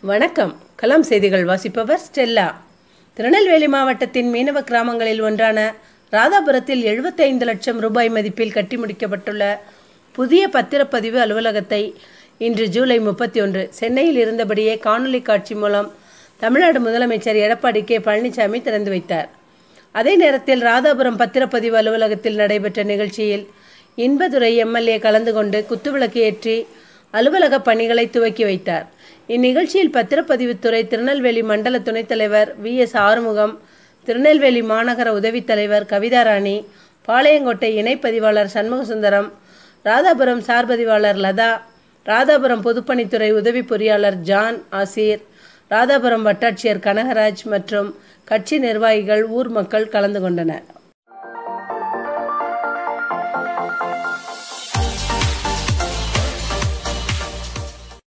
வணக்கம் கலாம் செய்திகள் வாசிப்பவர் ஸ்டெல்லா திருநெல்வேலி மாவட்டத்தின் மீனவ கிராமங்களில் ஒன்றான ராதாபுரத்தில் 75 லட்சம் ரூபாய் மதிப்பில் கட்டி முடிக்கப்பட்டுள்ள புதிய பத்திரப்பதிவு அலுவலகத்தை இன்று ஜூலை முப்பத்தி ஒன்று சென்னையில் இருந்தபடியே காணொலி காட்சி மூலம் தமிழ்நாடு முதலமைச்சர் எடப்பாடி கே பழனிசாமி திறந்து வைத்தார் அதே நேரத்தில் ராதாபுரம் பத்திரப்பதிவு அலுவலகத்தில் நடைபெற்ற நிகழ்ச்சியில் இன்பதுரை எம்எல்ஏ கலந்து கொண்டு குத்துவிளக்கு ஏற்றி அலுவலக பணிகளை துவக்கி வைத்தார் இந்நிகழ்ச்சியில் பத்திரப்பதிவுத்துறை திருநெல்வேலி மண்டல துணைத் தலைவர் வி எஸ் ஆறுமுகம் திருநெல்வேலி மாநகர உதவித் தலைவர் கவிதாராணி பாளையங்கோட்டை இணைப்பதிவாளர் சண்முகசுந்தரம் ராதாபுரம் சார்பதிவாளர் லதா ராதாபுரம் பொதுப்பணித்துறை உதவி பொறியாளர் ஜான் ஆசீர் ராதாபுரம் வட்டாட்சியர் கனகராஜ் மற்றும் கட்சி நிர்வாகிகள் ஊர் மக்கள் கலந்து கொண்டனர்